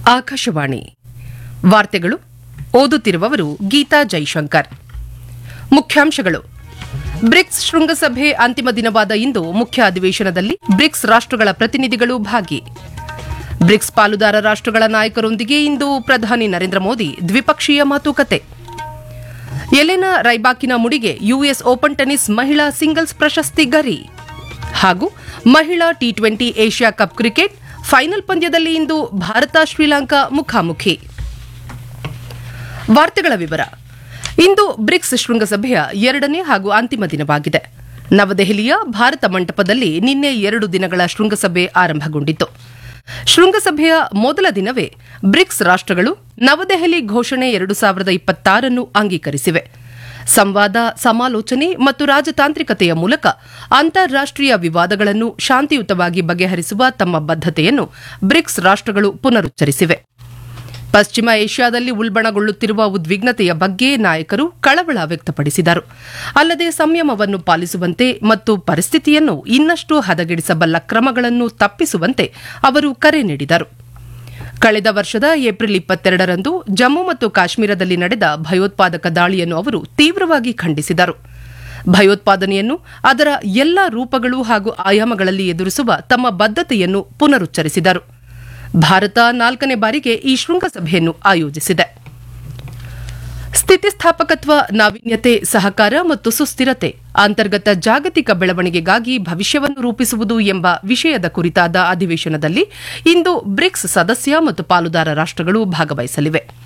ಆಕಾಶವಾಣಿ ವಾರ್ತೆಗಳು ಓದುತ್ತಿರುವವರು ಗೀತಾ ಜೈಶಂಕರ್ ಮುಖ್ಯಾಂಶಗಳು ಬ್ರಿಕ್ಸ್ ಶೃಂಗಸಭೆ ಅಂತಿಮ ದಿನವಾದ ಇಂದು ಮುಖ್ಯ ಅಧಿವೇಶನದಲ್ಲಿ ಬ್ರಿಕ್ಸ್ ರಾಷ್ಟ್ರಗಳ ಪ್ರತಿನಿಧಿಗಳು ಭಾಗಿ ಬ್ರಿಕ್ಸ್ ಪಾಲುದಾರ ರಾಷ್ಟ್ರಗಳ ನಾಯಕರೊಂದಿಗೆ ಇಂದು ಪ್ರಧಾನಿ ನರೇಂದ್ರ ಮೋದಿ ದ್ವಿಪಕ್ಷೀಯ ಮಾತುಕತೆ ಎಲೆನಾ ರೈಬಾಕಿನ ಮುಡಿಗೆ ಯುಎಸ್ ಓಪನ್ ಟೆನಿಸ್ ಮಹಿಳಾ ಸಿಂಗಲ್ಸ್ ಪ್ರಶಸ್ತಿ ಗರಿ ಹಾಗೂ ಮಹಿಳಾ T twenty Asia cup cricket final ಪಂದ್ಯದಲ್ಲಿ ಇಂದು ಭಾರತ ಶ್ರೀಲಂಕಾ ಮುಖಾಮುಖಿ ವಾರ್ತೆಗಳ ವಿವರ ಇಂದು ಬ್ರಿಕ್ಸ್ ಶೃಂಗಸಭೆಯ ಎರಡನೇ ಹಾಗೂ ಅಂತಿಮ ದಿನವಾಗಿದೆ ನವದೆಹಲಿಯ ಭಾರತ ಮಂಟಪದಲ್ಲಿ ನಿನ್ನೆ ಎರಡು ದಿನಗಳ ಶೃಂಗಸಭೆ ಆರಂಭಗೊಂಡಿತು ಶೃಂಗಸಭೆಯ ಮೊದಲ ದಿನವೇ ಬ್ರಿಕ್ಸ್ ರಾಷ್ಟ್ರಗಳು ನವದೆಹಲಿ ಘೋಷಣೆ ಎರಡು ಸಾವಿರದ ಇಪ್ಪತ್ತಾರನ್ನು ಅಂಗೀಕರಿಸಿವೆ ಸಂವಾದ ಸಮಾಲೋಚನೆ ಮತ್ತು ರಾಜತಾಂತ್ರಿಕತೆಯ ಮೂಲಕ ಅಂತಾರಾಷ್ಟೀಯ ವಿವಾದಗಳನ್ನು ಶಾಂತಿಯುತವಾಗಿ ಬಗೆಹರಿಸುವ ತಮ್ಮ ಬದ್ಧತೆಯನ್ನು ಬ್ರಿಕ್ಸ್ ರಾಷ್ಟ್ರಗಳು ಪುನರುಚ್ಚರಿಸಿವೆ ಪಶ್ಚಿಮ ಏಷ್ಯಾದಲ್ಲಿ ಉಲ್ಬಣಗೊಳ್ಳುತ್ತಿರುವ ಉದ್ವಿಗ್ನತೆಯ ಬಗ್ಗೆ ನಾಯಕರು ಕಳವಳ ವ್ಯಕ್ತಪಡಿಸಿದರು ಅಲ್ಲದೆ ಸಂಯಮವನ್ನು ಪಾಲಿಸುವಂತೆ ಮತ್ತು ಪರಿಸ್ಥಿತಿಯನ್ನು ಇನ್ನಷ್ಟು ಹದಗೆಡಿಸಬಲ್ಲ ಕ್ರಮಗಳನ್ನು ತಪ್ಪಿಸುವಂತೆ ಅವರು ಕರೆ ನೀಡಿದರು ಕಳೆದ ವರ್ಷದ ಏಪ್ರಿಲ್ ಇಪ್ಪತ್ತೆರಡರಂದು ಜಮ್ಮು ಮತ್ತು ಕಾಶ್ಮೀರದಲ್ಲಿ ನಡೆದ ಭಯೋತ್ಪಾದಕ ದಾಳಿಯನ್ನು ಅವರು ತೀವ್ರವಾಗಿ ಖಂಡಿಸಿದರು ಭಯೋತ್ಪಾದನೆಯನ್ನು ಅದರ ಎಲ್ಲ ರೂಪಗಳು ಹಾಗೂ ಆಯಾಮಗಳಲ್ಲಿ ಎದುರಿಸುವ ತಮ್ಮ ಬದ್ಧತೆಯನ್ನು ಪುನರುಚ್ಚರಿಸಿದರು ಭಾರತ ನಾಲ್ಕನೇ ಬಾರಿಗೆ ಈ ಶೃಂಗಸಭೆಯನ್ನು ಆಯೋಜಿಸಿದೆ ಸ್ಥಿತಿಸ್ಥಾಪಕತ್ವ ನಾವೀನ್ಯತೆ ಸಹಕಾರ ಮತ್ತು ಸುಸ್ಥಿರತೆ ಅಂತರ್ಗತ ಜಾಗತಿಕ ಬೆಳವಣಿಗೆಗಾಗಿ ಭವಿಷ್ಯವನ್ನು ರೂಪಿಸುವುದು ಎಂಬ ವಿಷಯದ ಕುರಿತಾದ ಅಧಿವೇಶನದಲ್ಲಿ ಇಂದು ಬ್ರಿಕ್ಸ್ ಸದಸ್ಯ ಮತ್ತು ಪಾಲುದಾರ ರಾಷ್ಟ್ರಗಳು ಭಾಗವಹಿಸಲಿವೆ